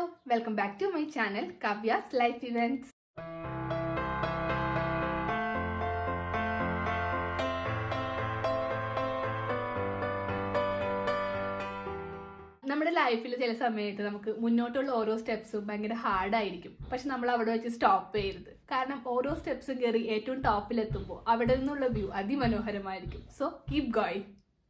welcome back to my channel Kavya's life events നമ്മുടെ ലൈഫിൽ ചില സമയത്ത് നമുക്ക് മുന്നോട്ടുള്ള ഓരോ സ്റ്റെപ്സും ഭയങ്കര ഹാർഡായിരിക്കും പക്ഷെ നമ്മൾ അവിടെ വെച്ച് സ്റ്റോപ്പ് ചെയ്യരുത് കാരണം ഓരോ സ്റ്റെപ്സും കയറി ഏറ്റവും ടോപ്പിലെത്തുമ്പോൾ അവിടെ നിന്നുള്ള വ്യൂ അതിമനോഹരമായിരിക്കും so keep going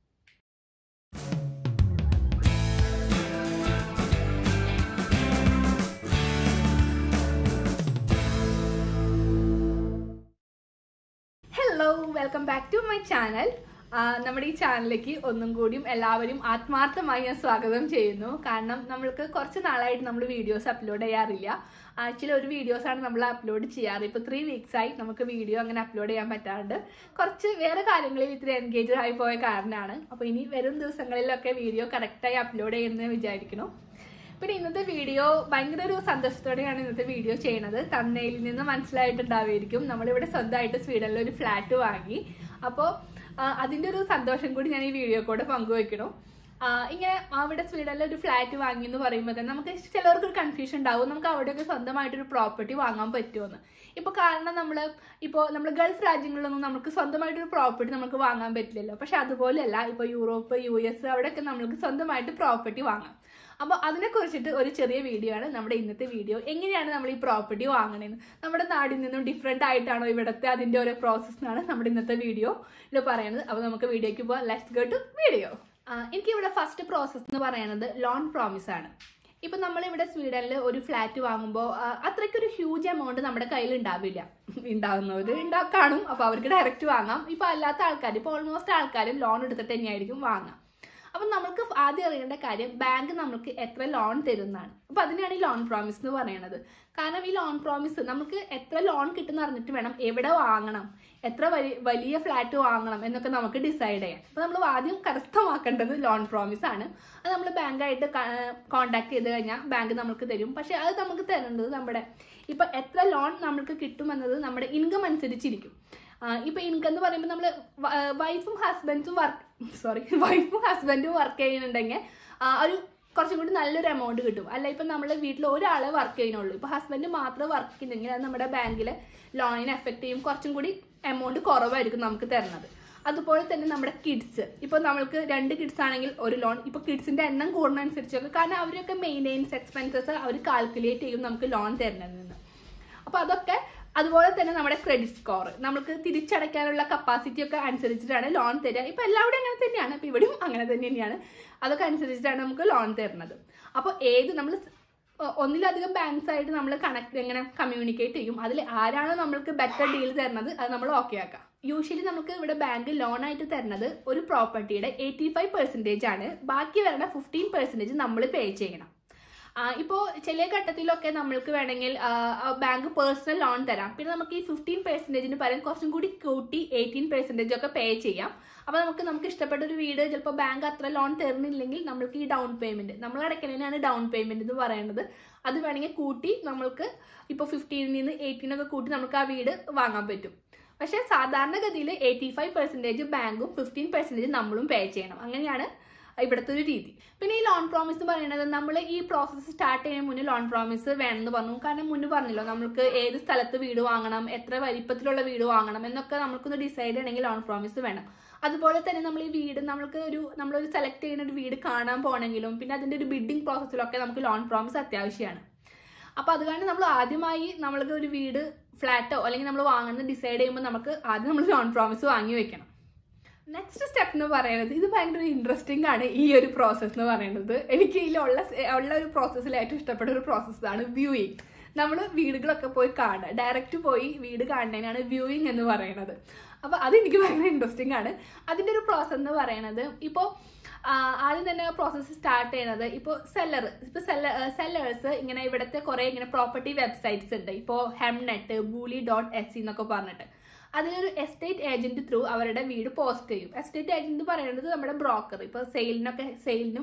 hello welcome back to my channel നമ്മുടെ ഈ ചാനലിലേക്ക് ഒന്നും കൂടിയും എല്ലാവരും ആത്മാർത്ഥമായി ഞാൻ സ്വാഗതം ചെയ്യുന്നു കാരണം നമ്മൾക്ക് കുറച്ച് നാളായിട്ട് നമ്മൾ വീഡിയോസ് അപ്ലോഡ് ചെയ്യാറില്ല ആഴ്ചയിൽ ഒരു വീഡിയോസാണ് നമ്മൾ അപ്ലോഡ് ചെയ്യാറ് ഇപ്പോൾ ത്രീ വീക്സ് ആയി നമുക്ക് വീഡിയോ അങ്ങനെ അപ്ലോഡ് ചെയ്യാൻ പറ്റാറുണ്ട് കുറച്ച് വേറെ കാര്യങ്ങളിൽ ഇത്തിരി എൻഗേജ് ആയി പോയ കാരണമാണ് അപ്പോൾ ഇനി വരും ദിവസങ്ങളിലൊക്കെ വീഡിയോ കറക്റ്റായി അപ്ലോഡ് ചെയ്യുന്നത് വിചാരിക്കുന്നു പിന്നെ ഇന്നത്തെ വീഡിയോ ഭയങ്കര ഒരു സന്തോഷത്തോടെയാണ് ഇന്നത്തെ വീഡിയോ ചെയ്യുന്നത് തന്നയിൽ നിന്ന് മനസ്സിലായിട്ടുണ്ടാവുമായിരിക്കും നമ്മളിവിടെ സ്വന്തമായിട്ട് സ്വീഡനിൽ ഒരു ഫ്ലാറ്റ് വാങ്ങി അപ്പോൾ അതിന്റെ ഒരു സന്തോഷം കൂടി ഞാൻ ഈ വീഡിയോ കൂടെ പങ്കുവെക്കണം ആ, ഇങ്ങനെ അവിടെ സ്വീഡനിൽ ഒരു ഫ്ലാറ്റ് വാങ്ങി എന്ന് പറയുമ്പോൾ തന്നെ നമുക്ക് ചിലവർക്ക് ഒരു കൺഫ്യൂഷൻ ഉണ്ടാവും നമുക്ക് അവിടെയൊക്കെ സ്വന്തമായിട്ടൊരു പ്രോപ്പർട്ടി വാങ്ങാൻ പറ്റുമെന്ന് ഇപ്പൊ കാരണം നമ്മൾ ഇപ്പോൾ നമ്മൾ ഗൾഫ് രാജ്യങ്ങളിലൊന്നും നമുക്ക് സ്വന്തമായിട്ടൊരു പ്രോപ്പർട്ടി നമുക്ക് വാങ്ങാൻ പറ്റില്ലല്ലോ പക്ഷെ അതുപോലെയല്ല ഇപ്പോൾ യൂറോപ്പ് യു എസ് അവിടെയൊക്കെ നമുക്ക് സ്വന്തമായിട്ട് പ്രോപ്പർട്ടി വാങ്ങാം അപ്പോൾ അതിനെ കുറിച്ചിട്ട് ഒരു ചെറിയ വീഡിയോ ആണ് നമ്മുടെ ഇന്നത്തെ വീഡിയോ എങ്ങനെയാണ് നമ്മൾ ഈ പ്രോപ്പർട്ടി വാങ്ങണേന്ന് നമ്മുടെ നാടിൽ നിന്നും ഡിഫറെന്റ് ആയിട്ടാണോ ഇവിടുത്തെ അതിന്റെ ഓരോ പ്രോസസ് എന്നാണ് നമ്മുടെ ഇന്നത്തെ വീഡിയോയിൽ പറയുന്നത് അപ്പോൾ നമുക്ക് വീഡിയോയ്ക്ക് പോകാം ലെറ്റ്സ് ഗോ ടു വീഡിയോ എനിക്ക് ഇവിടെ ഫസ്റ്റ് പ്രോസസ് എന്ന് പറയുന്നത് ലോൺ പ്രോമിസ് ആണ് ഇപ്പൊ നമ്മൾ ഇവിടെ സ്വീഡനിൽ ഒരു ഫ്ലാറ്റ് വാങ്ങുമ്പോൾ അത്രയ്ക്കൊരു ഹ്യൂജ് എമൗണ്ട് നമ്മുടെ കയ്യിൽ ഉണ്ടാവില്ല ഉണ്ടാകുന്നവർ ഉണ്ടാ കാണും അപ്പൊ അവർക്ക് ഡയറക്റ്റ് വാങ്ങാം ഇപ്പൊ അല്ലാത്ത ആൾക്കാർ ഇപ്പൊ ഓൾമോസ്റ്റ് ആൾക്കാരും ലോൺ എടുത്തിട്ട് തന്നെയായിരിക്കും വാങ്ങാം അപ്പം നമുക്ക് ആദ്യം അറിയേണ്ട കാര്യം ബാങ്ക് നമുക്ക് എത്ര ലോൺ തരുന്നതാണ് അപ്പൊ അതിനാണ് ഈ ലോൺ പ്രോമിസ് എന്ന് പറയുന്നത് കാരണം ഈ ലോൺ പ്രോമിസ് നമുക്ക് എത്ര ലോൺ കിട്ടുന്ന അറിഞ്ഞിട്ട് വേണം എവിടെ വാങ്ങണം എത്ര വലിയ വലിയ ഫ്ലാറ്റ് വാങ്ങണം എന്നൊക്കെ നമുക്ക് ഡിസൈഡ് ചെയ്യാം അപ്പൊ നമ്മൾ ആദ്യം കരസ്ഥമാക്കേണ്ടത് ലോൺ പ്രോമിസ് ആണ് അത് നമ്മൾ ബാങ്കായിട്ട് കോണ്ടാക്ട് ചെയ്ത് കഴിഞ്ഞാൽ ബാങ്ക് നമുക്ക് തരും പക്ഷെ അത് നമുക്ക് തരേണ്ടത് നമ്മുടെ ഇപ്പൊ എത്ര ലോൺ നമുക്ക് കിട്ടുമെന്നത് നമ്മുടെ ഇൻകം അനുസരിച്ചിരിക്കും ഇപ്പൊ ഇൻകം എന്ന് പറയുമ്പോൾ നമ്മൾ വൈഫും ഹസ്ബൻഡും വർക്ക് സോറി വൈഫും ഹസ്ബൻഡും വർക്ക് ചെയ്യുന്നുണ്ടെങ്കിൽ ഒരു കുറച്ചും കൂടി നല്ലൊരു എമൗണ്ട് കിട്ടും അല്ല ഇപ്പൊ നമ്മൾ വീട്ടിൽ ഒരാളെ വർക്ക് ചെയ്യുന്നുള്ളൂ ഇപ്പൊ ഹസ്ബൻഡ് മാത്രം വർക്ക് ചെയ്യുന്നെങ്കിൽ അത് നമ്മുടെ ബാങ്കിലെ ലോണിനെ എഫക്ട് ചെയ്യും കുറച്ചും കൂടി എമൗണ്ട് കുറവായിരിക്കും നമുക്ക് തരുന്നത് അതുപോലെ തന്നെ നമ്മുടെ കിഡ്സ് ഇപ്പൊ നമ്മൾക്ക് രണ്ട് കിഡ്സ് ആണെങ്കിൽ ഒരു ലോൺ ഇപ്പൊ കിഡ്സിന്റെ എണ്ണം കൂടുന്നതനുസരിച്ചൊക്കെ കാരണം അവരൊക്കെ മെയിൻ്റെനൻസ് എക്സ്പെൻസസ് അവർ കാൽക്കുലേറ്റ് ചെയ്യും നമുക്ക് ലോൺ തരുന്നതിൽ നിന്ന് അപ്പൊ അതൊക്കെ അതുപോലെ തന്നെ നമ്മുടെ ക്രെഡിറ്റ് സ്കോർ നമുക്ക് തിരിച്ചടയ്ക്കാനുള്ള കപ്പാസിറ്റി ഒക്കെ അനുസരിച്ചിട്ടാണ് ലോൺ തരിക ഇപ്പൊ എല്ലാവരും അങ്ങനെ തന്നെയാണ് ഇപ്പൊ ഇവിടെയും അങ്ങനെ തന്നെ തന്നെയാണ് അതൊക്കെ അനുസരിച്ചിട്ടാണ് നമുക്ക് ലോൺ തരുന്നത് അപ്പോൾ ഏത് നമ്മൾ ഒന്നിലധികം ബാങ്ക്സ് ആയിട്ട് നമ്മൾ കണക്ട് ഇങ്ങനെ കമ്മ്യൂണിക്കേറ്റ് ചെയ്യും അതിൽ ആരാണ് നമ്മൾക്ക് ബെറ്റർ ഡീൽ തരുന്നത് അത് നമ്മൾ ഓക്കെ ആക്കാം യൂഷ്വലി നമുക്ക് ഇവിടെ ബാങ്ക് ലോൺ ആയിട്ട് തരുന്നത് ഒരു പ്രോപ്പർട്ടിയുടെ എയ്റ്റി ഫൈവ് പെർസെൻറ്റേജ് ആണ് ബാക്കി വരുന്ന ഫിഫ്റ്റീൻ പെർസെൻറ്റേജ് നമ്മൾ പേ ചെയ്യണം ഇപ്പോൾ ചില ഘട്ടത്തിലൊക്കെ നമ്മൾക്ക് വേണമെങ്കിൽ ബാങ്ക് പേഴ്സണൽ ലോൺ തരാം പിന്നെ നമുക്ക് ഈ ഫിഫ്റ്റീൻ പെർസെൻറ്റേജിന് പകരം കുറച്ചും കൂടി കൂട്ടി എയ്റ്റീൻ പെർസെൻറ്റേജ് ഒക്കെ പേ ചെയ്യാം അപ്പോൾ നമുക്ക് നമുക്ക് ഇഷ്ടപ്പെട്ട ഒരു വീട് ചിലപ്പോൾ ബാങ്ക് അത്ര ലോൺ തരുന്നില്ലെങ്കിൽ നമ്മൾക്ക് ഈ ഡൗൺ പേയ്മെന്റ് നമ്മൾ അടയ്ക്കുന്നതിനാണ് ഡൗൺ പേയ്മെന്റ് എന്ന് പറയുന്നത് അത് വേണമെങ്കിൽ കൂട്ടി നമ്മൾക്ക് ഇപ്പോൾ ഫിഫ്റ്റീനിൽ നിന്ന് എയ്റ്റീൻ ഒക്കെ കൂട്ടി നമുക്ക് ആ വീട് വാങ്ങാൻ പറ്റും പക്ഷേ സാധാരണഗതിയിൽ എയ്റ്റി ഫൈവ് പെർസെൻറ്റേജ് ബാങ്കും ഫിഫ്റ്റീൻ പെർസെൻറ്റേജ് നമ്മളും പേ ചെയ്യണം അങ്ങനെയാണ് ഇവിടുത്തെ ഒരു രീതി പിന്നെ ഈ ലോൺ പ്രോമിസ് പറയുന്നത് നമ്മൾ ഈ പ്രോസസ്സ് സ്റ്റാർട്ട് ചെയ്യുന്നതിന് മുന്നേ ലോൺ പ്രോമിസ് വേണമെന്ന് പറഞ്ഞു കാരണം മുന്നേ പറഞ്ഞല്ലോ നമുക്ക് ഏത് സ്ഥലത്ത് വീട് വാങ്ങണം എത്ര വലിപ്പത്തിലുള്ള വീട് വാങ്ങണം എന്നൊക്കെ നമുക്കൊന്ന് ഡിസൈഡ് ചെയ്യണമെങ്കിൽ ലോൺ പ്രോമിസ് വേണം അതുപോലെ തന്നെ നമ്മൾ ഈ വീട് നമ്മൾക്ക് ഒരു നമ്മളൊരു സെലക്ട് ചെയ്യുന്ന ഒരു വീട് കാണാൻ പോകണമെങ്കിലും പിന്നെ അതിന്റെ ഒരു ബിഡിങ് പ്രോസസ്സിലൊക്കെ നമുക്ക് ലോൺ പ്രോമിസ് അത്യാവശ്യമാണ് അപ്പൊ അത് കാരണം നമ്മൾ ആദ്യമായി നമ്മൾക്ക് ഒരു വീട് ഫ്ലാറ്റോ അല്ലെങ്കിൽ നമ്മൾ വാങ്ങുന്നത് ഡിസൈഡ് ചെയ്യുമ്പോൾ നമുക്ക് ആദ്യം നമ്മൾ ലോൺ പ്രോമിസ് വാങ്ങി വെക്കണം നെക്സ്റ്റ് സ്റ്റെപ്പ് എന്ന് പറയുന്നത് ഇത് ഭയങ്കര ഇൻട്രസ്റ്റിംഗ് ആണ് ഈ ഒരു പ്രോസസ്സ് എന്ന് പറയുന്നത് എനിക്ക് ഇതിലുള്ള ഉള്ള ഒരു പ്രോസസ്സിൽ ഏറ്റവും ഇഷ്ടപ്പെട്ട ഒരു പ്രോസസ്സാണ് വ്യൂയിങ് നമ്മൾ വീടുകളൊക്കെ പോയി കാണുക ഡയറക്റ്റ് പോയി വീട് കാണുന്നതിനാണ് വ്യൂയിങ് എന്ന് പറയുന്നത് അപ്പോൾ അതെനിക്ക് ഭയങ്കര ഇൻട്രസ്റ്റിംഗ് ആണ് അതിൻ്റെ ഒരു പ്രോസസ്സ് എന്ന് പറയുന്നത് ഇപ്പോൾ ആദ്യം തന്നെ പ്രോസസ്സ് സ്റ്റാർട്ട് ചെയ്യുന്നത് ഇപ്പോൾ സെല്ലർ ഇപ്പോൾ സെല്ല സെല്ലേഴ്സ് ഇങ്ങനെ ഇവിടുത്തെ കുറേ ഇങ്ങനെ പ്രോപ്പർട്ടി വെബ്സൈറ്റ്സ് ഉണ്ട് ഇപ്പോൾ Hemnet Booli dot S C എന്നൊക്കെ പറഞ്ഞിട്ട് അതിലൊരു എസ്റ്റേറ്റ് ഏജന്റ് ത്രൂ അവരുടെ വീട് പോസ്റ്റ് ചെയ്യും എസ്റ്റേറ്റ് ഏജന്റ് പറയുന്നത് നമ്മുടെ ബ്രോക്കർ ഇപ്പോൾ സെയിലിനൊക്കെ സെയിലിനും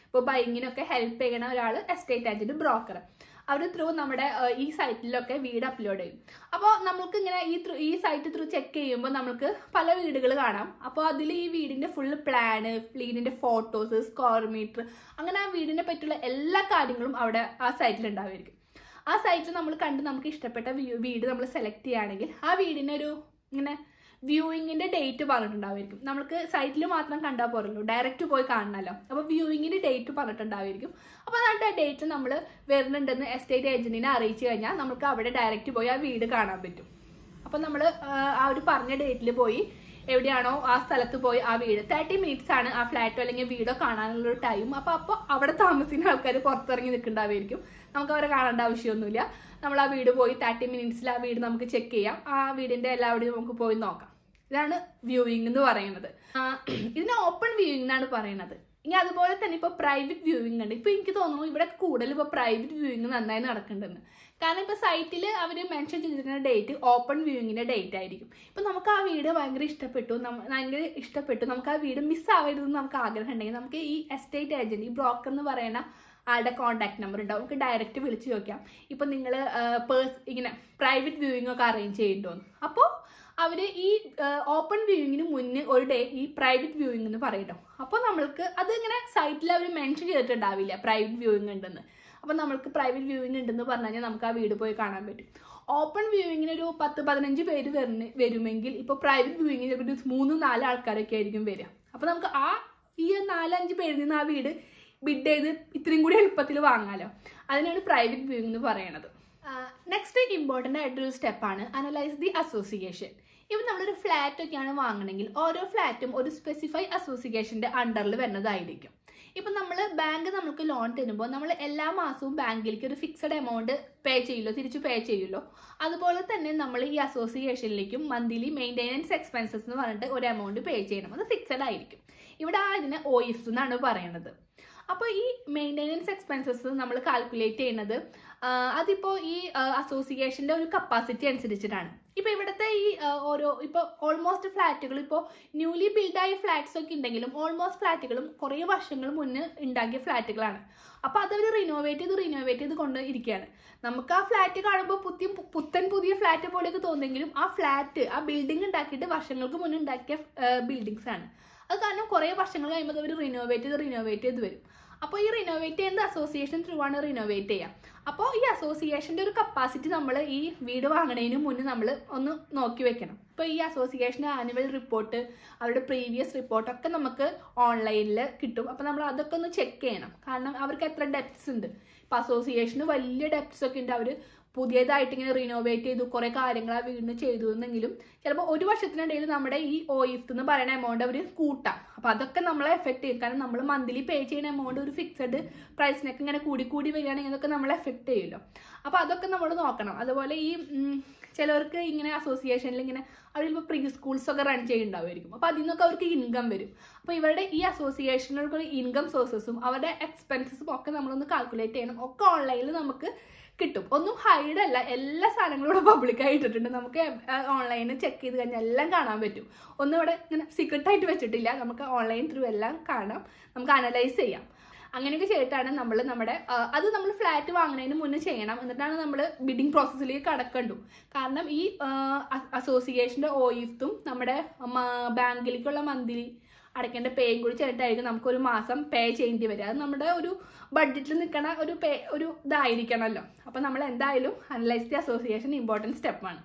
ഇപ്പോൾ ബൈങ്ങിനൊക്കെ ഹെൽപ്പ് ചെയ്യണ ഒരാൾ എസ്റ്റേറ്റ് ഏജന്റ് ബ്രോക്കർ അവർ ത്രൂ നമ്മുടെ ഏഹ്, ഈ സൈറ്റിലൊക്കെ വീട് അപ്ലോഡ് ചെയ്യും അപ്പോൾ നമുക്ക് ഇങ്ങനെ ഈ ത്രൂ ഈ സൈറ്റ് ത്രൂ ചെക്ക് ചെയ്യുമ്പോൾ നമുക്ക് പല വീടുകൾ കാണാം അപ്പോൾ അതിൽ ഈ വീടിന്റെ ഫുൾ പ്ലാന് വീടിന്റെ ഫോട്ടോസ് സ്ക്വയർ മീറ്റർ അങ്ങനെ ആ വീടിനെ പറ്റിയുള്ള എല്ലാ കാര്യങ്ങളും അവിടെ ആ സൈറ്റിൽ ഉണ്ടാവുമായിരിക്കും ആ സൈറ്റിൽ നമ്മൾ കണ്ട് നമുക്ക് ഇഷ്ടപ്പെട്ട വ്യൂ- വീട് നമ്മൾ സെലക്ട് ചെയ്യുകയാണെങ്കിൽ ആ വീടിന് ഒരു ഇങ്ങനെ വ്യൂയിങ്ങിന്റെ ഡേറ്റ് പറഞ്ഞിട്ടുണ്ടാവുമായിരിക്കും നമുക്ക് സൈറ്റിൽ മാത്രം കണ്ടാൽ പോരല്ലോ ഡയറക്റ്റ് പോയി കാണണമല്ലോ അപ്പോൾ വ്യൂയിങ്ങിന്റെ ഡേറ്റ് പറഞ്ഞിട്ടുണ്ടാവുമായിരിക്കും അപ്പോൾ എന്നിട്ട് ആ ഡേറ്റ് നമ്മൾ വരുന്നുണ്ടെന്ന് എസ്റ്റേറ്റ് ഏജന്റിനെ അറിയിച്ചു കഴിഞ്ഞാൽ നമുക്ക് അവിടെ ഡയറക്റ്റ് പോയി ആ വീട് കാണാൻ പറ്റും അപ്പോൾ നമ്മൾ ആ ഒരു പറഞ്ഞ ഡേറ്റിൽ പോയി എവിടെയാണോ ആ സ്ഥലത്ത് പോയി ആ വീട് തേർട്ടി മിനിറ്റ്സ് ആണ് ആ ഫ്ലാറ്റോ അല്ലെങ്കിൽ വീടോ കാണാനുള്ള ഒരു ടൈം അപ്പോൾ അപ്പോൾ അവിടെ താമസിക്കുന്ന ആൾക്കാർ പുറത്തിറങ്ങി നിൽക്കുന്നുണ്ടാവുമായിരിക്കും നമുക്ക് അവരെ കാണേണ്ട ആവശ്യമൊന്നുമില്ല നമ്മൾ ആ വീട് പോയി തേർട്ടി മിനിറ്റ്സിൽ ആ വീട് നമുക്ക് ചെക്ക് ചെയ്യാം ആ വീടിന്റെ എല്ലാവിടെയും നമുക്ക് പോയി നോക്കാം ഇതാണ് വ്യൂയിങ് എന്ന് പറയുന്നത് ആ, ഇതിന് ഓപ്പൺ വ്യൂയിങ് എന്നാണ് പറയുന്നത് ഇനി അതുപോലെ തന്നെ ഇപ്പൊ പ്രൈവറ്റ് വ്യൂയിങ് ഉണ്ട് ഇപ്പൊ എനിക്ക് തോന്നുന്നു ഇവിടെ കൂടുതൽ ഇപ്പൊ പ്രൈവറ്റ് വ്യൂയിങ് നന്നായി നടക്കുന്നുണ്ടെന്ന് കാരണം ഇപ്പൊ സൈറ്റിൽ അവർ മെൻഷൻ ചെയ്തിരിക്കുന്ന ഡേറ്റ് ഓപ്പൺ വ്യൂയിങ്ങിന്റെ ഡേറ്റ് ആയിരിക്കും ഇപ്പൊ നമുക്ക് ആ വീട് ഭയങ്കര ഇഷ്ടപ്പെട്ടു നമ്മ- ഭയങ്കര ഇഷ്ടപ്പെട്ടു നമുക്ക് ആ വീട് മിസ് ആവരുതെന്ന് നമുക്ക് ആഗ്രഹം ഉണ്ടെങ്കിൽ നമുക്ക് ഈ എസ്റ്റേറ്റ് ഏജന്റ് ഈ ബ്രോക്കർ എന്ന് പറയുന്ന ആളുടെ കോൺടാക്ട് നമ്പർ ഉണ്ടാവും നമുക്ക് ഡയറക്റ്റ് വിളിച്ച് ചോദിക്കാം ഇപ്പൊ നിങ്ങൾ പേഴ്സ് ഇങ്ങനെ പ്രൈവറ്റ് വ്യൂയിങ് ഒക്കെ അറേഞ്ച് ചെയ്യുന്നുണ്ടോന്ന് അപ്പോൾ അവര് ഈ ഓപ്പൺ വ്യൂയിങ്ങിന് മുന്നേ ഒരു ഡേ ഈ പ്രൈവറ്റ് വ്യൂയിങ് എന്ന് പറയട്ടോ അപ്പോൾ നമ്മൾക്ക് അത് ഇങ്ങനെ സൈറ്റിൽ അവർ മെൻഷൻ ചെയ്തിട്ടുണ്ടാവില്ല പ്രൈവറ്റ് വ്യൂയിങ് ഉണ്ടെന്ന് അപ്പോൾ നമ്മൾക്ക് പ്രൈവറ്റ് വ്യൂയിങ് ഉണ്ടെന്ന് പറഞ്ഞു കഴിഞ്ഞാൽ നമുക്ക് ആ വീട് പോയി കാണാൻ പറ്റും ഓപ്പൺ വ്യൂയിങ്ങിന് ഒരു പത്ത് പതിനഞ്ച് പേര് വരുന്ന വരുമെങ്കിൽ ഇപ്പോൾ പ്രൈവറ്റ് വ്യൂയിങ്ങിന് ചിലപ്പോൾ ഒരു മൂന്ന് നാല് ആൾക്കാരൊക്കെ ആയിരിക്കും വരിക അപ്പോൾ നമുക്ക് ആ ഈ നാലഞ്ച് പേരിൽ നിന്ന് ആ വീട് ബിഡ് ചെയ്ത് ഇത്രയും കൂടി എളുപ്പത്തിൽ വാങ്ങാലോ അതിനാണ് പ്രൈവറ്റ് വ്യൂയിങ് എന്ന് പറയണത് നെക്സ്റ്റ് ഇമ്പോർട്ടൻ്റ് ആയിട്ടൊരു സ്റ്റെപ്പാണ് അനലൈസ് ദി അസോസിയേഷൻ ഇപ്പം നമ്മളൊരു ഫ്ലാറ്റ് ഒക്കെയാണ് വാങ്ങണമെങ്കിൽ ഓരോ ഫ്ലാറ്റും ഒരു സ്പെസിഫൈ അസോസിയേഷന്റെ അണ്ടറിൽ വരുന്നതായിരിക്കും ഇപ്പം നമ്മൾ ബാങ്ക് നമുക്ക് ലോൺ തരുമ്പോൾ നമ്മൾ എല്ലാ മാസവും ബാങ്കിലേക്ക് ഒരു ഫിക്സഡ് എമൗണ്ട് പേ ചെയ്യില്ലോ തിരിച്ചു പേ ചെയ്യുമല്ലോ അതുപോലെ തന്നെ നമ്മൾ ഈ അസോസിയേഷനിലേക്കും മന്ത്ലി മെയിൻ്റെനൻസ് എക്സ്പെൻസസ് എന്ന് പറഞ്ഞിട്ട് ഒരു എമൗണ്ട് പേ ചെയ്യണം അത് ഫിക്സഡ് ആയിരിക്കും ഇവിടെ ആ ഇതിനെ ഒ ഇഫ് എന്നാണ് പറയുന്നത് അപ്പോൾ ഈ മെയിൻ്റെനൻസ് എക്സ്പെൻസസ് നമ്മൾ കാൽക്കുലേറ്റ് ചെയ്യുന്നത് ആ, അതിപ്പോ ഈ അസോസിയേഷന്റെ ഒരു കപ്പാസിറ്റി അനുസരിച്ചിട്ടാണ് ഇപ്പൊ ഇവിടുത്തെ ഈ ആ, ഓരോ ഇപ്പൊ ഓൾമോസ്റ്റ് ഫ്ലാറ്റുകൾ ഇപ്പോൾ ന്യൂലി ബിൽഡായ ഫ്ലാറ്റ്സ് ഒക്കെ ഉണ്ടെങ്കിലും ഓൾമോസ്റ്റ് ഫ്ലാറ്റുകളും കുറേ വർഷങ്ങൾ മുന്നേ ഉണ്ടാക്കിയ ഫ്ലാറ്റുകളാണ് അപ്പൊ അതവർ റിനോവേറ്റ് ചെയ്ത് റിനോവേറ്റ് ചെയ്ത് കൊണ്ട് ഇരിക്കുകയാണ് നമുക്ക് ആ ഫ്ലാറ്റ് കാണുമ്പോൾ പുതിയ പുത്തൻ പുതിയ ഫ്ലാറ്റ് പോലെയൊക്കെ തോന്നുമെങ്കിലും ആ ഫ്ലാറ്റ് ആ ബിൽഡിംഗ് ഉണ്ടാക്കിയിട്ട് വർഷങ്ങൾക്ക് മുന്നേ ഉണ്ടാക്കിയ ബിൽഡിങ്സ് ആണ് അത് കാരണം കുറേ വർഷങ്ങൾ കഴിയുമ്പോൾ അവർ റിനോവേറ്റ് ചെയ്ത് റിനോവേറ്റ് ചെയ്ത് വരും അപ്പോൾ ഈ റിനോവേറ്റ് ചെയ്യുന്ന അസോസിയേഷൻ ത്രൂ ആണ് റിനോവേറ്റ് ചെയ്യുക അപ്പോൾ ഈ അസോസിയേഷന്റെ ഒരു കപ്പാസിറ്റി നമ്മൾ ഈ വീട് വാങ്ങണതിന് മുന്നേ നമ്മൾ ഒന്ന് നോക്കി വെക്കണം ഇപ്പോൾ ഈ അസോസിയേഷൻ്റെ ആനുവൽ റിപ്പോർട്ട് അവരുടെ പ്രീവിയസ് റിപ്പോർട്ടൊക്കെ നമുക്ക് ഓൺലൈനിൽ കിട്ടും അപ്പോൾ നമ്മൾ അതൊക്കെ ഒന്ന് ചെക്ക് ചെയ്യണം കാരണം അവർക്ക് എത്ര ഡെപ്റ്റ്സ് ഉണ്ട് ഇപ്പോൾ അസോസിയേഷന് വലിയ ഡെപ്റ്റ്സ് ഒക്കെ ഉണ്ട് അവർ പുതിയതായിട്ട് ഇങ്ങനെ റിനോവേറ്റ് ചെയ്തു കുറെ കാര്യങ്ങൾ ആ വീടിന് ചെയ്തു എന്നെങ്കിലും ചിലപ്പോൾ ഒരു വർഷത്തിനിടയിൽ നമ്മുടെ ഈ ഓയിഫ് എന്ന് പറയുന്ന എമൗണ്ട് അവർ കൂട്ടാം അപ്പൊ അതൊക്കെ നമ്മളെ എഫക്ട് ചെയ്യും കാരണം നമ്മൾ മന്ത്ലി പേ ചെയ്യുന്ന എമൗണ്ട് ഒരു ഫിക്സഡ് പ്രൈസിനൊക്കെ ഇങ്ങനെ കൂടി കൂടി വരികയാണെങ്കിൽ അതൊക്കെ നമ്മളെ എഫക്ട് ചെയ്യുമല്ലോ അപ്പൊ അതൊക്കെ നമ്മൾ നോക്കണം അതുപോലെ ഈ ഉം, ചിലവർക്ക് ഇങ്ങനെ അസോസിയേഷനിൽ ഇങ്ങനെ അവരിപ്പോൾ പ്രീ സ്കൂൾസ് ഒക്കെ റൺ ചെയ്യുന്നുണ്ടാവുമായിരിക്കും അപ്പൊ അതിൽ നിന്നൊക്കെ അവർക്ക് ഇൻകം വരും അപ്പൊ ഇവരുടെ ഈ അസോസിയേഷനുകൾക്ക് ഇൻകം സോഴ്സസും അവരുടെ എക്സ്പെൻസസും ഒക്കെ നമ്മളൊന്ന് കാൽക്കുലേറ്റ് ചെയ്യണം ഒക്കെ ഓൺലൈനിൽ നമുക്ക് കിട്ടും ഒന്നും ഹൈഡ് അല്ല എല്ലാ സാധനങ്ങളും ഇവിടെ പബ്ലിക് ആയിട്ടിട്ടുണ്ട് നമുക്ക് ഓൺലൈനിൽ ചെക്ക് ചെയ്ത് കഴിഞ്ഞാൽ എല്ലാം കാണാൻ പറ്റും ഒന്നും ഇവിടെ ഇങ്ങനെ സീക്രട്ട് ആയിട്ട് വെച്ചിട്ടില്ല നമുക്ക് ഓൺലൈൻ ത്രൂ എല്ലാം കാണാം നമുക്ക് അനലൈസ് ചെയ്യാം അങ്ങനെയൊക്കെ ചെയ്തിട്ടാണ് നമ്മൾ നമ്മുടെ ആ, അത് നമ്മൾ ഫ്ലാറ്റ് വാങ്ങുന്നതിന് മുന്നേ ചെയ്യണം എന്നിട്ടാണ് നമ്മൾ ബിഡിങ് പ്രോസസ്സിലേക്ക് കടക്കണ്ടു കാരണം ഈ അസോസിയേഷന്റെ ഓയിഫ്റ്റും നമ്മുടെ മ- ബാങ്കിലേക്കുള്ള മന്ത്ലി അടയ്ക്കേണ്ട പേയും കൂടി ചേർത്തായിരിക്കും നമുക്കൊരു മാസം പേ ചെയ്യേണ്ടി വരിക അത് നമ്മുടെ ഒരു ബഡ്ജറ്റിൽ നിൽക്കണ ഒരു പേ ഒരു ഇതായിരിക്കണമല്ലോ അപ്പം നമ്മൾ എന്തായാലും അനലൈസ് ദി അസോസിയേഷൻ ഇമ്പോർട്ടൻറ്റ് സ്റ്റെപ്പാണ്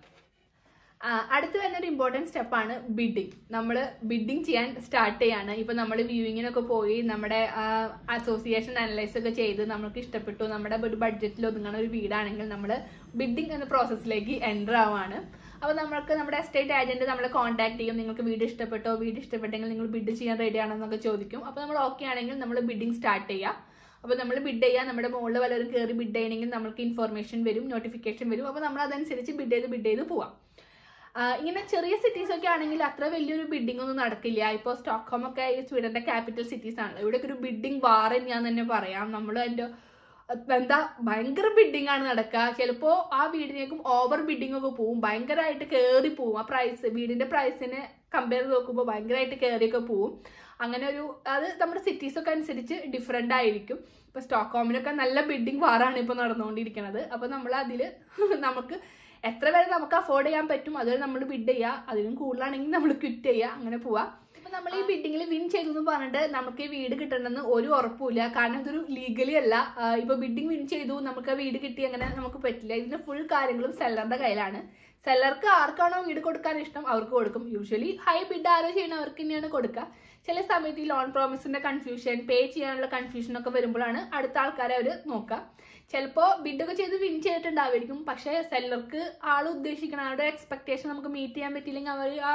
അടുത്ത് വരുന്ന ഒരു ഇമ്പോർട്ടൻറ്റ് സ്റ്റെപ്പാണ് ബിഡിങ് നമ്മൾ ബിഡിങ് ചെയ്യാൻ സ്റ്റാർട്ട് ചെയ്യാണ് ഇപ്പം നമ്മൾ വ്യൂയിങ്ങിനൊക്കെ പോയി നമ്മുടെ അസോസിയേഷൻ അനലൈസ് ഒക്കെ ചെയ്ത് നമുക്ക് ഇഷ്ടപ്പെട്ടു നമ്മുടെ ഒരു ബഡ്ജറ്റിൽ ഒതുങ്ങുന്ന ഒരു വീടാണെങ്കിൽ നമ്മൾ ബിഡിങ് എന്ന പ്രോസസ്സിലേക്ക് എൻ്റർ ആവുകയാണ് അപ്പോൾ നമ്മൾക്ക് നമ്മുടെ എസ്റ്റേറ്റ് ഏജന്റ് നമ്മളെ കോൺടാക്ട് ചെയ്യും നിങ്ങൾക്ക് വീട് ഇഷ്ടപ്പെട്ടോ വീട് ഇഷ്ടപ്പെട്ടെങ്കിൽ നിങ്ങൾ ബിഡ് ചെയ്യാൻ റെഡി ആണെന്നൊക്കെ ചോദിക്കും അപ്പോൾ നമ്മൾ ഓക്കെ ആണെങ്കിൽ നമ്മൾ ബിഡിങ് സ്റ്റാർട്ട് ചെയ്യാം അപ്പോൾ നമ്മൾ ബിഡ് ചെയ്യാം നമ്മുടെ മുകളിൽ വല്ലവരും കയറി ബിഡ് ചെയ്യണമെങ്കിൽ നമുക്ക് ഇൻഫർമേഷൻ വരും നോട്ടിഫിക്കേഷൻ വരും അപ്പോൾ നമ്മൾ അതനുസരിച്ച് ബിഡ് ചെയ്ത് ബിഡ് ചെയ്ത് പോവാം ആ, ഇങ്ങനെ ചെറിയ സിറ്റീസ് ഒക്കെ ആണെങ്കിൽ അത്ര വലിയൊരു ബിഡിംഗ് ഒന്നും നടക്കില്ല ഇപ്പോൾ സ്റ്റോക്ക്ഹോം ഒക്കെ ഈ സ്വീഡന്റെ ക്യാപിറ്റൽ സിറ്റീസ് ആണ് ഇവിടെയൊക്കെ ഒരു ബിഡിംഗ് വാർ ഞാൻ തന്നെ പറയാം നമ്മൾ അതിന്റെ എന്താ ഭയങ്കര ബിഡിംഗ് ആണ് നടക്കുക ചിലപ്പോ ആ വീടിനേക്കും ഓവർ ബിഡിംഗ് ഒക്കെ പോവും ഭയങ്കരമായിട്ട് കയറി പോവും ആ പ്രൈസ് വീടിന്റെ പ്രൈസിനെ കമ്പയർ ചെയ്ത് നോക്കുമ്പോൾ ഭയങ്കരമായിട്ട് കയറിയൊക്കെ പോവും അങ്ങനെ ഒരു അത് നമ്മുടെ സിറ്റീസ് ഒക്കെ അനുസരിച്ച് ഡിഫറെൻ്റ് ആയിരിക്കും ഇപ്പൊ സ്റ്റോക്ക്ഹോമിലൊക്കെ നല്ല ബിൽഡിംഗ് വാറാണ് ഇപ്പൊ നടന്നുകൊണ്ടിരിക്കുന്നത് അപ്പൊ നമ്മൾ അതില് നമുക്ക് എത്ര വരെ നമുക്ക് അഫോർഡ് ചെയ്യാൻ പറ്റും അതുവരെ നമ്മൾ ബിഡ് ചെയ്യുക അതിലും കൂടുതലാണെങ്കിൽ നമ്മൾ ക്വിറ്റ് ചെയ്യുക അങ്ങനെ പോവാം അപ്പൊ നമ്മൾ ഈ ബിഡിങ്ങിൽ വിൻ ചെയ്തു എന്ന് പറഞ്ഞിട്ട് നമുക്ക് ഈ വീട് കിട്ടണമെന്ന് ഒരു ഉറപ്പുമില്ല കാരണം ഇതൊരു ലീഗലി അല്ല ആ, ഇപ്പൊ ബിഡിങ് വിൻ ചെയ്തു നമുക്ക് ആ വീട് കിട്ടി അങ്ങനെ നമുക്ക് പറ്റില്ല ഇതിന്റെ ഫുൾ കാര്യങ്ങളും സെല്ലറിന്റെ കയ്യിലാണ് സെല്ലർക്ക് ആർക്കാണോ വീട് കൊടുക്കാൻ ഇഷ്ടം അവർക്ക് കൊടുക്കും യൂഷ്വലി ഹൈ ബിഡ് ആരോ ചെയ്യണം അവർക്ക് തന്നെയാണ് കൊടുക്കുക ചില സമയത്ത് ഈ ലോൺ പ്രോമിസിന്റെ കൺഫ്യൂഷൻ പേ ചെയ്യാനുള്ള കൺഫ്യൂഷൻ ഒക്കെ വരുമ്പോഴാണ് അടുത്ത ആൾക്കാരെ അവർ നോക്കുക ചിലപ്പോൾ ബിഡൊക്കെ ചെയ്ത് വിൻ ചെയ്തിട്ടുണ്ടാവുമായിരിക്കും പക്ഷേ സെല്ലർക്ക് ആൾ ഉദ്ദേശിക്കണം അവരുടെ എക്സ്പെക്ടേഷൻ നമുക്ക് മീറ്റ് ചെയ്യാൻ പറ്റിയില്ലെങ്കിൽ അവർ ആ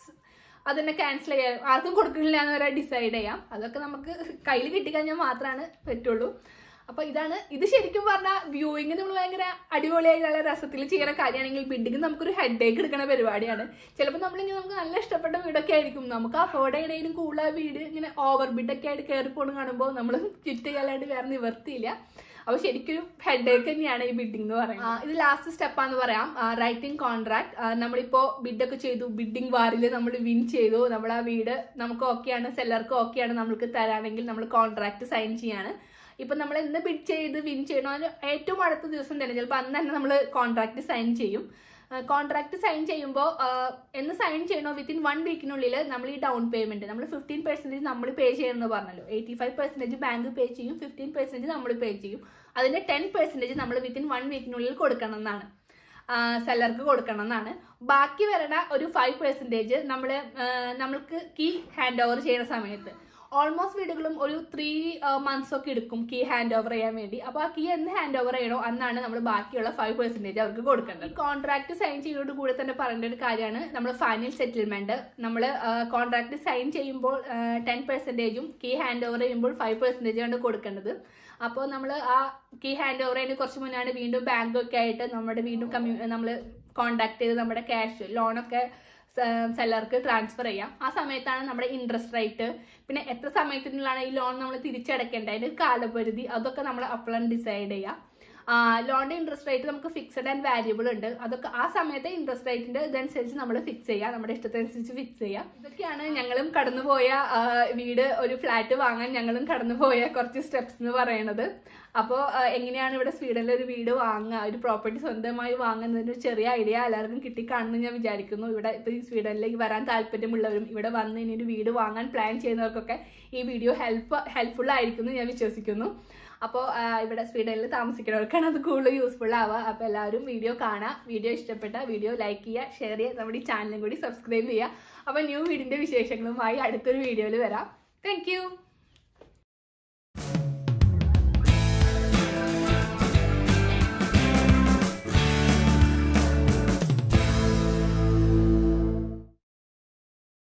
അതന്നെ ക്യാൻസൽ ചെയ്യാം ആർക്കും കൊടുക്കുന്നില്ല എന്ന് വരെ ഡിസൈഡ് ചെയ്യാം അതൊക്കെ നമുക്ക് കയ്യിൽ കിട്ടിക്കഴിഞ്ഞാൽ മാത്രമാണ് പറ്റുള്ളൂ അപ്പൊ ഇതാണ് ഇത് ശരിക്കും പറഞ്ഞാൽ വ്യൂയിങ് നമ്മൾ ഭയങ്കര അടിപൊളിയായി നല്ല രസത്തിൽ ചെയ്യുന്ന കാര്യമാണെങ്കിൽ ബിൽഡിംഗ് നമുക്കൊരു ഹെഡ് ഏക്ക് എടുക്കുന്ന പരിപാടിയാണ് ചിലപ്പോൾ നമ്മളിങ്ങനെ നമുക്ക് നല്ല ഇഷ്ടപ്പെട്ട വീടൊക്കെ ആയിരിക്കും നമുക്ക് അഫോർഡ് ചെയ്യണേലും കൂടുതൽ വീട് ഇങ്ങനെ ഓവർ ബിഡൊക്കെ ആയിട്ട് കയറി പോണ് കാണുമ്പോൾ നമ്മൾ ചുറ്റ് ചെയ്യാനായിട്ട് വേറെ നിവർത്തിയില്ല അപ്പൊ ശരിക്കൊരു ഹെഡ് ഏക്ക് തന്നെയാണ് ഈ ബിൽഡിംഗ് എന്ന് പറയുന്നത് ആ, ഇത് ലാസ്റ്റ് സ്റ്റെപ്പാന്ന് പറയാം റൈറ്റിംഗ് കോൺട്രാക്ട് നമ്മളിപ്പോ ബിഡൊക്കെ ചെയ്തു ബിഡിംഗ് വാറിൽ നമ്മൾ വിൻ ചെയ്തു നമ്മൾ ആ വീട് നമുക്ക് ഓക്കെയാണ് സെല്ലർക്ക് ഓക്കെയാണ് നമ്മൾക്ക് തരാണെങ്കിൽ നമ്മൾ കോൺട്രാക്ട് സൈൻ ചെയ്യാണ് ഇപ്പൊ നമ്മൾ എന്ന് ബിഡ് ചെയ്ത് വിൻ ചെയ്യണോ അതിന് ഏറ്റവും അടുത്ത ദിവസം തന്നെ ചിലപ്പോൾ അന്ന് തന്നെ നമ്മൾ കോൺട്രാക്ട് സൈൻ ചെയ്യും കോൺട്രാക്ട് സൈൻ ചെയ്യുമ്പോൾ എന്ന് സൈൻ ചെയ്യണോ വിത്തിൻ വൺ വീക്കിനുള്ളിൽ നമ്മൾ ഈ ഡൗൺ പേയ്മെന്റ് നമ്മൾ ഫിഫ്റ്റീൻ പെർസെന്റേജ് നമ്മൾ പേ ചെയ്യണമെന്ന് പറഞ്ഞല്ലോ eighty five percentage bank pay ചെയ്യും ഫിഫ്റ്റീൻ പെർസെന്റേജ് നമ്മൾ പേ ചെയ്യും അതിന്റെ ടെൻ പെർസെന്റേജ് നമ്മൾ വിത്തിൻ വൺ വീക്കിനുള്ളിൽ കൊടുക്കണം എന്നാണ് സെല്ലർക്ക് കൊടുക്കണം എന്നാണ് ബാക്കി വരണ ഒരു ഫൈവ് പെർസെന്റേജ് നമ്മൾ നമ്മൾക്ക് കീ ഹാൻഡ് ഓവർ ചെയ്യുന്ന സമയത്ത് ഓൾമോസ്റ്റ് വീടുകളും ഒരു ത്രീ മന്ത്സ് ഒക്കെ എടുക്കും കീ ഹാൻഡ് ഓവർ ചെയ്യാൻ വേണ്ടി അപ്പോൾ ആ കീ എന്ന് ഹാൻഡ് ഓവർ ചെയ്യണോ അന്നാണ് നമ്മൾ ബാക്കിയുള്ള ഫൈവ് പെർസെന്റേജ് അവർക്ക് കൊടുക്കേണ്ടത് കോൺട്രാക്ട് സൈൻ ചെയ്യുന്നതോട് കൂടെ തന്നെ പറയേണ്ട ഒരു കാര്യമാണ് നമ്മൾ ഫൈനൽ സെറ്റിൽമെന്റ് നമ്മൾ കോൺട്രാക്ട് സൈൻ ചെയ്യുമ്പോൾ ടെൻ പെർസെന്റേജും കീ ഹാൻഡ് ഓവർ ചെയ്യുമ്പോൾ ഫൈവ് പെർസെന്റേജ് ആണ് കൊടുക്കേണ്ടത് അപ്പോൾ നമ്മൾ ആ കീ ഹാൻഡ് ഓവർ ചെയ്യുന്ന കുറച്ച് മുന്നാണ് വീണ്ടും ബാങ്ക് ഒക്കെ ആയിട്ട് നമ്മുടെ വീണ്ടും കമ്മ്യൂ നമ്മൾ കോൺടാക്ട് ചെയ്ത് നമ്മുടെ ക്യാഷ് ലോണൊക്കെ സെല്ലർക്ക് ട്രാൻസ്ഫർ ചെയ്യാം ആ സമയത്താണ് നമ്മുടെ ഇൻട്രസ്റ്റ് റേറ്റ് പിന്നെ എത്ര സമയത്തിനുള്ളിലാണ് ഈ ലോൺ നമ്മൾ തിരിച്ചടക്കേണ്ടത് അതിന്റെ ഒരു കാലപരിധി അതൊക്കെ നമ്മൾ അപ്പോഴാണ് ഡിസൈഡ് ചെയ്യാം ലോണിന്റെ ഇൻട്രസ്റ്റ് റേറ്റ് നമുക്ക് ഫിക്സഡ് ആൻഡ് വാല്യൂബിൾ ഉണ്ട് അതൊക്കെ ആ സമയത്തെ ഇൻട്രസ്റ്റ് റേറ്റിന്റെ ഇതനുസരിച്ച് നമ്മൾ ഫിക്സ് ചെയ്യാം നമ്മുടെ ഇഷ്ടത്തിനനുസരിച്ച് ഫിക്സ് ചെയ്യാം ഇതൊക്കെയാണ് ഞങ്ങളും കടന്നുപോയ ആ, വീട് ഒരു ഫ്ലാറ്റ് വാങ്ങാൻ ഞങ്ങളും കടന്നുപോയ കുറച്ച് സ്റ്റെപ്സ് എന്ന് പറയുന്നത് അപ്പോൾ എങ്ങനെയാണ് ഇവിടെ സ്വീഡനിൽ ഒരു വീട് വാങ്ങുക ഒരു പ്രോപ്പർട്ടി സ്വന്തമായി വാങ്ങുന്നതിന് ഒരു ചെറിയ ഐഡിയ എല്ലാവർക്കും കിട്ടിക്കാണെന്ന് ഞാൻ വിചാരിക്കുന്നു ഇവിടെ ഇപ്പോൾ ഈ സ്വീഡനിലേക്ക് വരാൻ താല്പര്യമുള്ളവരും ഇവിടെ വന്ന് ഇനി ഒരു വീട് വാങ്ങാൻ പ്ലാൻ ചെയ്യുന്നവർക്കൊക്കെ ഈ വീഡിയോ ഹെൽപ്പ് ഹെൽപ്ഫുൾ ആയിരിക്കും എന്ന് ഞാൻ വിശ്വസിക്കുന്നു അപ്പോൾ ഇവിടെ സ്വീഡനിൽ താമസിക്കുന്നവർക്കാണ് അത് കൂടുതൽ യൂസ്ഫുൾ ആവുക അപ്പോൾ എല്ലാവരും വീഡിയോ കാണുക വീഡിയോ ഇഷ്ടപ്പെട്ട വീഡിയോ ലൈക്ക് ചെയ്യുക ഷെയർ ചെയ്യുക നമ്മുടെ ഈ ചാനലും കൂടി സബ്സ്ക്രൈബ് ചെയ്യുക അപ്പോൾ ന്യൂ വീടിൻ്റെ വിശേഷങ്ങളുമായി അടുത്തൊരു വീഡിയോയിൽ വരാം താങ്ക്